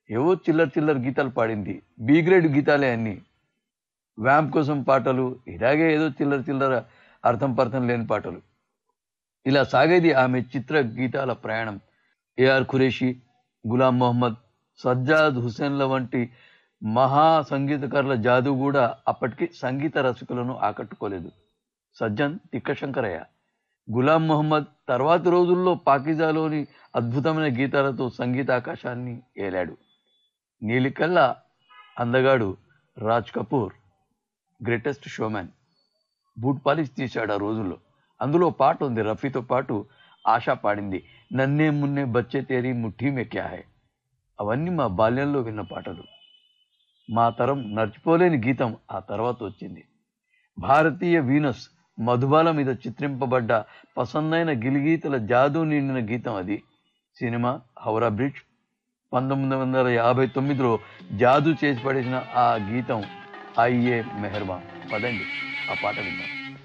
ఏవో చిల్లర చిల్లర గీతాలు పాడింది బి గ్రేడ్ గీతాలే అన్ని వ్యాంప్ కోసం పాటలు ఇలాగే ఏదో చిల్లర చిల్లర అర్థం పర్థం లేని పాటలు ఇలా సాగేది ఆమె చిత్ర గీతాల ప్రయాణం ఏఆర్ ఖురేషి గులాం మొహమ్మద్ సజ్జాద్ హుసేన్ల వంటి మహా సంగీతకారుల జాదు కూడా అప్పటికి సంగీత రసికులను ఆకట్టుకోలేదు సజ్జన్ తిక్కశంకరయ్య గులాం మొహమ్మద్ తర్వాతి రోజుల్లో పాకిజాలోని అద్భుతమైన గీతాలతో సంగీత ఆకాశాన్ని ఏలాడు నీలికల్లా అందగాడు Raj Kapoor greatest showman boot polish తీశాడు ఆ రోజుల్లో అందులో పాట ఉంది రఫీతో పాటు ఆశా పాడింది నన్నే మున్నే బచ్చే తేరీ ముఠీ మే క్యా హై అవన్నీ మా బాల్యంలో విన్న పాటలు మా తరం నడిచిపోలేని గీతం ఆ తర్వాత వచ్చింది భారతీయ వీనస్ మధుబాల మీద చిత్రింపబడ్డ పసందైన గిలిగీతల జాదు నిండిన గీతం అది సినిమా హౌరా బ్రిడ్జ్ పంతొమ్మిది వందల యాభై తొమ్మిదిలో జాదు చేసి పడేసిన ఆ గీతం ఐఏ మెహర్బా పదండి ఆ పాట విందాం